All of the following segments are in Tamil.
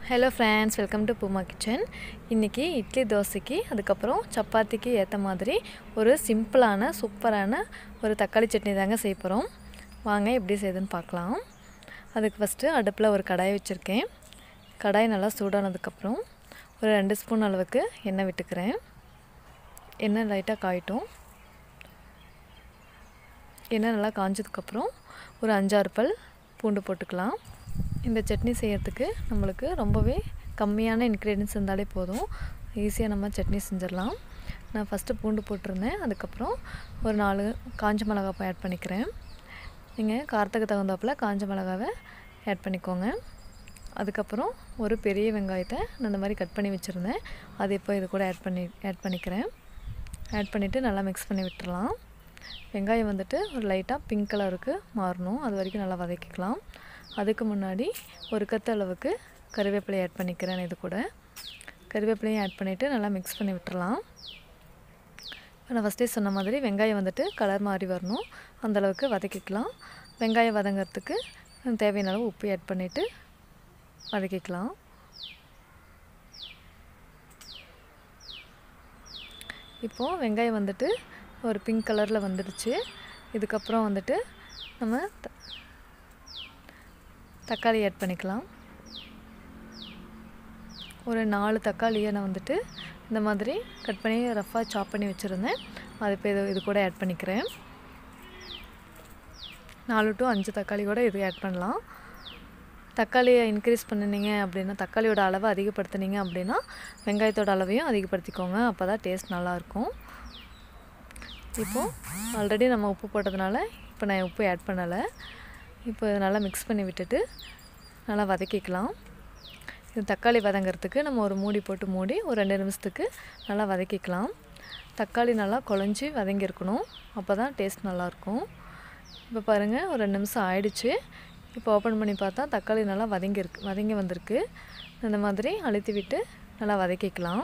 hello friends welcome to Booma kitchen இன்றைக்கி இட்லி தோசைக்கு அதுக்கப்புறம் சப்பாத்திக்கு ஏற்ற மாதிரி ஒரு சிம்பிளான சூப்பரான ஒரு தக்காளி சட்னி தாங்க செய்ய போகிறோம் வாங்க எப்படி செய்யுதுன்னு பார்க்கலாம் அதுக்கு ஃபஸ்ட்டு அடுப்பில் ஒரு கடாய் வச்சுருக்கேன் கடாய் நல்லா சூடானதுக்கப்புறம் ஒரு ரெண்டு ஸ்பூன் அளவுக்கு எண்ணெய் விட்டுக்கிறேன் எண்ணெய் லைட்டாக காயட்டும் எண்ணெய் நல்லா காஞ்சதுக்கப்புறம் ஒரு அஞ்சாறு பல் பூண்டு போட்டுக்கலாம் இந்த சட்னி செய்கிறதுக்கு நம்மளுக்கு ரொம்பவே கம்மியான இன்க்ரீடியன்ஸ் இருந்தாலே போதும் ஈஸியாக நம்ம சட்னி செஞ்சிடலாம் நான் ஃபஸ்ட்டு பூண்டு போட்டிருந்தேன் அதுக்கப்புறம் ஒரு நாலு காஞ்ச மிளகாய் ஆட் பண்ணிக்கிறேன் நீங்கள் காரத்துக்கு தகுந்தாப்பில் காஞ்ச மிளகாவை ஆட் பண்ணிக்கோங்க அதுக்கப்புறம் ஒரு பெரிய வெங்காயத்தை நான் இந்த மாதிரி கட் பண்ணி வச்சுருந்தேன் அது இப்போ இது கூட ஆட் பண்ணி ஆட் பண்ணிக்கிறேன் ஆட் பண்ணிவிட்டு நல்லா மிக்ஸ் பண்ணி விட்டுறலாம் வெங்காயம் வந்துட்டு ஒரு லைட்டாக பிங்க் கலருக்கு மாறணும் அது வரைக்கும் நல்லா வதக்கிக்கலாம் அதுக்கு முன்னாடி ஒரு கத்து அளவுக்கு கருவேப்பிலை ஆட் பண்ணிக்கிறேன் இது கூட கருவேப்பிலையும் ஆட் பண்ணிவிட்டு நல்லா மிக்ஸ் பண்ணி விட்டுறலாம் இப்போ நான் ஃபஸ்ட்டே சொன்ன மாதிரி வெங்காயம் வந்துட்டு கலர் மாறி வரணும் அந்தளவுக்கு வதக்கிக்கலாம் வெங்காயம் வதங்கிறதுக்கு தேவையான அளவு உப்பு ஆட் பண்ணிவிட்டு வதக்கிக்கலாம் இப்போது வெங்காயம் வந்துட்டு ஒரு பிங்க் கலரில் வந்துடுச்சு இதுக்கப்புறம் வந்துட்டு நம்ம த தக்காளி ஆட் பண்ணிக்கலாம் ஒரு நாலு தக்காளியை நான் வந்துட்டு இந்த மாதிரி கட் பண்ணி ரஃப்பாக சாப் பண்ணி வச்சுருந்தேன் அது இப்போ இது இது கூட ஆட் பண்ணிக்கிறேன் நாலு டு அஞ்சு தக்காளி கூட இது ஆட் பண்ணலாம் தக்காளியை இன்க்ரீஸ் பண்ணினீங்க அப்படின்னா தக்காளியோட அளவை அதிகப்படுத்துனீங்க அப்படின்னா வெங்காயத்தோட அளவையும் அதிகப்படுத்திக்கோங்க அப்போ தான் டேஸ்ட் நல்லாயிருக்கும் இப்போது ஆல்ரெடி நம்ம உப்பு போட்டதுனால இப்போ நான் உப்பு ஆட் பண்ணலை இப்போ நல்லா மிக்ஸ் பண்ணி விட்டுட்டு நல்லா வதக்கிக்கலாம் இது தக்காளி வதங்கிறதுக்கு நம்ம ஒரு மூடி போட்டு மூடி ஒரு ரெண்டு நிமிஷத்துக்கு நல்லா வதக்கிக்கலாம் தக்காளி நல்லா குழஞ்சி வதங்கியிருக்கணும் அப்போ தான் டேஸ்ட் நல்லாயிருக்கும் இப்போ பாருங்கள் ஒரு ரெண்டு நிமிஷம் ஆயிடுச்சு இப்போ ஓப்பன் பண்ணி பார்த்தா தக்காளி நல்லா வதங்கியிருக்கு வதங்கி வந்திருக்கு இந்த மாதிரி அழுத்தி விட்டு நல்லா வதக்கிக்கலாம்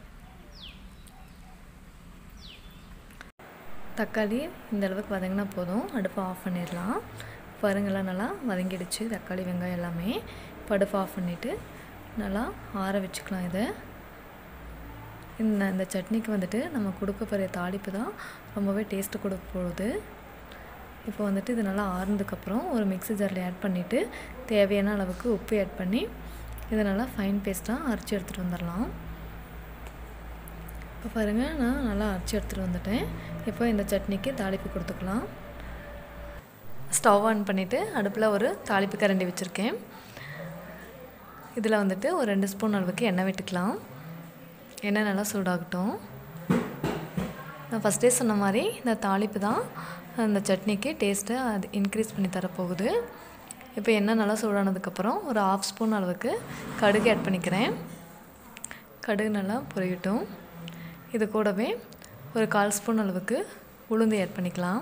தக்காளி இந்த அளவுக்கு வதங்கினா போதும் அடுப்பை ஆஃப் பண்ணிடலாம் பாருங்கள்லாம் நல்லா வதங்கிடுச்சு தக்காளி வெங்காயம் எல்லாமே இப்போ அடுப்பை ஆஃப் பண்ணிவிட்டு நல்லா ஆற வச்சுக்கலாம் இதை இந்த இந்த சட்னிக்கு வந்துட்டு நம்ம கொடுக்க போகிற தாளிப்பு தான் ரொம்பவே டேஸ்ட்டு கொடுக்க போகுது இப்போ வந்துட்டு இது நல்லா ஆறுனதுக்கப்புறம் ஒரு மிக்ஸி ஜாரில் ஆட் பண்ணிவிட்டு தேவையான அளவுக்கு உப்பு ஆட் பண்ணி இதை நல்லா ஃபைன் பேஸ்ட்டாக அரைச்சி எடுத்துகிட்டு வந்துடலாம் இப்போ பாருங்கள் நான் நல்லா அரைச்சி எடுத்துகிட்டு வந்துட்டேன் இப்போ இந்த சட்னிக்கு தாளிப்பு கொடுத்துக்கலாம் ஸ்டவ் ஆன் பண்ணிவிட்டு அடுப்பில் ஒரு தாளிப்பு கரண்டி வச்சுருக்கேன் இதில் வந்துட்டு ஒரு ரெண்டு ஸ்பூன் அளவுக்கு எண்ணெய் விட்டுக்கலாம் எண்ணெய் நல்லா சூடாகட்டும் நான் ஃபஸ்ட்டே சொன்ன மாதிரி இந்த தாளிப்பு தான் அந்த சட்னிக்கு டேஸ்ட்டை அது இன்க்ரீஸ் பண்ணி தரப்போகுது இப்போ எண்ணெய் நல்லா சூடானதுக்கப்புறம் ஒரு ஆஃப் ஸ்பூன் அளவுக்கு கடுகு ஆட் பண்ணிக்கிறேன் கடுகு நல்லா பொரியட்டும் இது கூடவே ஒரு கால் ஸ்பூன் அளவுக்கு உளுந்து ஆட் பண்ணிக்கலாம்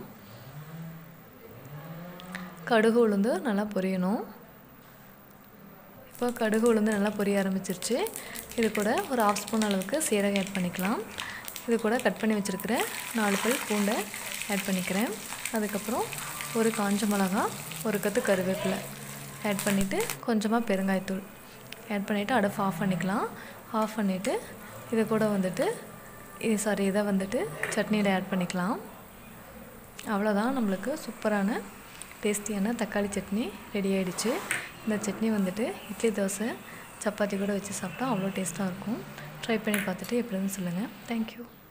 கடுகு உளுந்து நல்லா பொரியணும் இப்போ கடுகு உளுந்து நல்லா பொரிய ஆரம்பிச்சிருச்சு இது கூட ஒரு ஆஃப் ஸ்பூன் அளவுக்கு சீரகம் ஆட் பண்ணிக்கலாம் இது கூட கட் பண்ணி வச்சுருக்கிற நாலு பல் பூண்டை ஆட் பண்ணிக்கிறேன் அதுக்கப்புறம் ஒரு காஞ்ச மிளகா ஒரு கத்து கருவேப்பிலை ஆட் பண்ணிவிட்டு கொஞ்சமாக பெருங்காயத்தூள் ஆட் பண்ணிவிட்டு அடுப்பு ஆஃப் பண்ணிக்கலாம் ஆஃப் பண்ணிவிட்டு இதை கூட வந்துட்டு இது சாரி இதை வந்துட்டு சட்னியில் ஆட் பண்ணிக்கலாம் அவ்வளோதான் நம்மளுக்கு சூப்பரான டேஸ்டியான தக்காளி சட்னி ரெடி ஆகிடுச்சு இந்த சட்னி வந்துட்டு இட்லி தோசை சப்பாத்தி கூட வச்சு சாப்பிட்டா அவ்வளோ டேஸ்ட்டாக இருக்கும் ட்ரை பண்ணி பார்த்துட்டு எப்படின்னு சொல்லுங்கள் தேங்க்யூ